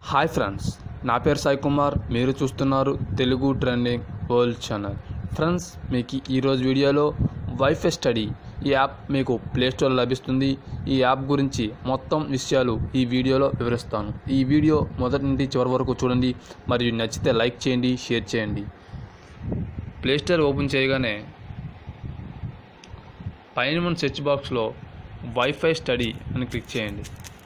hi friends నా పేరు సాయి కుమార్ మీరు చూస్తున్నారు Telugu trending world channel friends మీకు ఈరోజు వీడియోలో వైఫై స్టడీ ఈ యాప్ మీకు ప్లేస్టోర్లో లభిస్తుంది ఈ యాప్ గురించి మొత్తం విషయాలు ఈ వీడియోలో వివరిస్తాను ఈ వీడియో మొదటి నుండి చివరి వరకు చూడండి మరియు నచ్చితే లైక్ చేయండి షేర్ చేయండి ప్లేస్టోర్ ఓపెన్ చేయగానే పైన ఉన్న సెర్చ్ బాక్స్లో వైఫై స్టడీ అని క్లిక్ చేయండి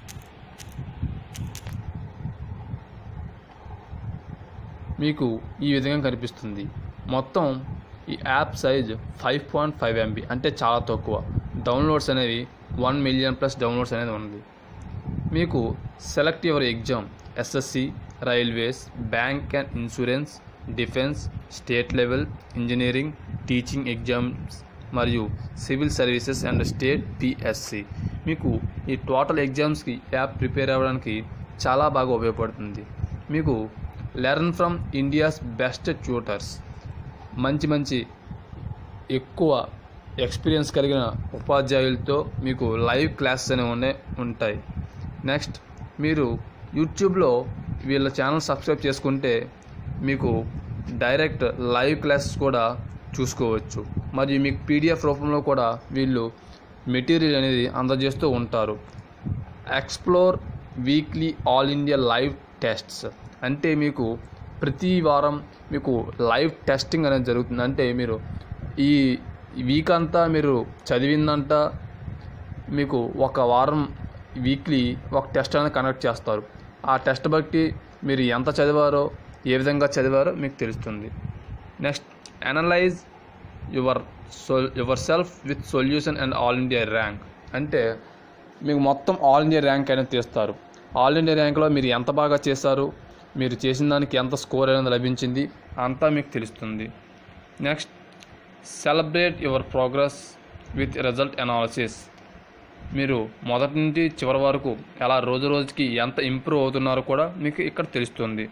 మీకు ఈ విధంగా కనిపిస్తుంది మొత్తం ఈ app size five point five MB అంటే చాలా తక్కువ డౌన్లోడ్స్ అనేవి వన్ మిలియన్ ప్లస్ డౌన్లోడ్స్ అనేది ఉంది మీకు select your exam SSC railways bank and insurance defence state level engineering teaching exams మరియు civil services and state PSC మీకు ఈ టోటల్ ఎగ్జామ్స్కి యాప్ ప్రిపేర్ అవ్వడానికి చాలా బాగా ఉపయోగపడుతుంది మీకు learn from India's best tutors మంచి మంచి ఎక్కువ ఎక్స్పీరియన్స్ కలిగిన ఉపాధ్యాయులతో మీకు లైవ్ క్లాసెస్ అనేవి ఉన్నాయి ఉంటాయి నెక్స్ట్ మీరు యూట్యూబ్లో వీళ్ళ ఛానల్ సబ్స్క్రైబ్ చేసుకుంటే మీకు డైరెక్ట్ లైవ్ క్లాసెస్ కూడా చూసుకోవచ్చు మరియు మీకు పీడిఎఫ్ రూపంలో కూడా వీళ్ళు మెటీరియల్ అనేది అందజేస్తూ ఉంటారు explore weekly all India live tests అంటే మీకు ప్రతి వారం మీకు లైవ్ టెస్టింగ్ అనేది జరుగుతుంది అంటే మీరు ఈ వీక్ అంతా మీరు చదివిందంతా మీకు ఒక వారం వీక్లీ ఒక టెస్ట్ అనేది కండక్ట్ చేస్తారు ఆ టెస్ట్ బట్టి మీరు ఎంత చదివారో ఏ విధంగా చదివారో మీకు తెలుస్తుంది next analyse your so yourself with solution and all India rank అంటే మీకు మొత్తం ఆల్ ఇండియా ర్యాంక్ అనేది తీస్తారు ఆల్ ఇండియా ర్యాంక్లో మీరు ఎంత బాగా చేశారు మీరు చేసిన దానికి ఎంత స్కోర్ అనేది లభించింది అంతా మీకు తెలుస్తుంది next celebrate your progress with result analysis మీరు మొదటి నుండి చివరి వరకు ఎలా రోజు రోజుకి ఎంత ఇంప్రూవ్ అవుతున్నారో కూడా మీకు ఇక్కడ తెలుస్తుంది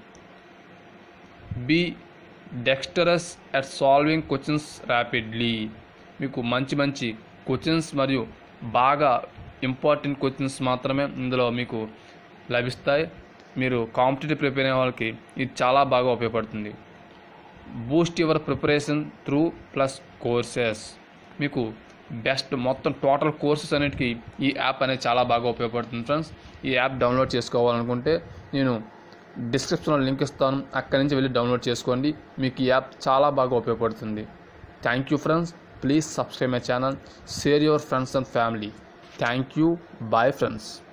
be dexterous at solving questions rapidly మీకు మంచి మంచి క్వశ్చన్స్ మరియు బాగా ఇంపార్టెంట్ క్వశ్చన్స్ మాత్రమే ఇందులో మీకు లభిస్తాయి మీరు కాంపిటేటివ్ ప్రిపేర్ అయ్యే వాళ్ళకి ఇది చాలా బాగా ఉపయోగపడుతుంది boost your preparation through plus courses మీకు బెస్ట్ మొత్తం టోటల్ కోర్సెస్ అన్నిటికీ ఈ యాప్ అనేది చాలా బాగా ఉపయోగపడుతుంది ఫ్రెండ్స్ ఈ యాప్ డౌన్లోడ్ చేసుకోవాలనుకుంటే నేను డిస్క్రిప్షన్లో లింక్ ఇస్తాను అక్కడి నుంచి వెళ్ళి డౌన్లోడ్ చేసుకోండి మీకు ఈ యాప్ చాలా బాగా ఉపయోగపడుతుంది thank you friends please subscribe my channel share your friends and family thank you bye friends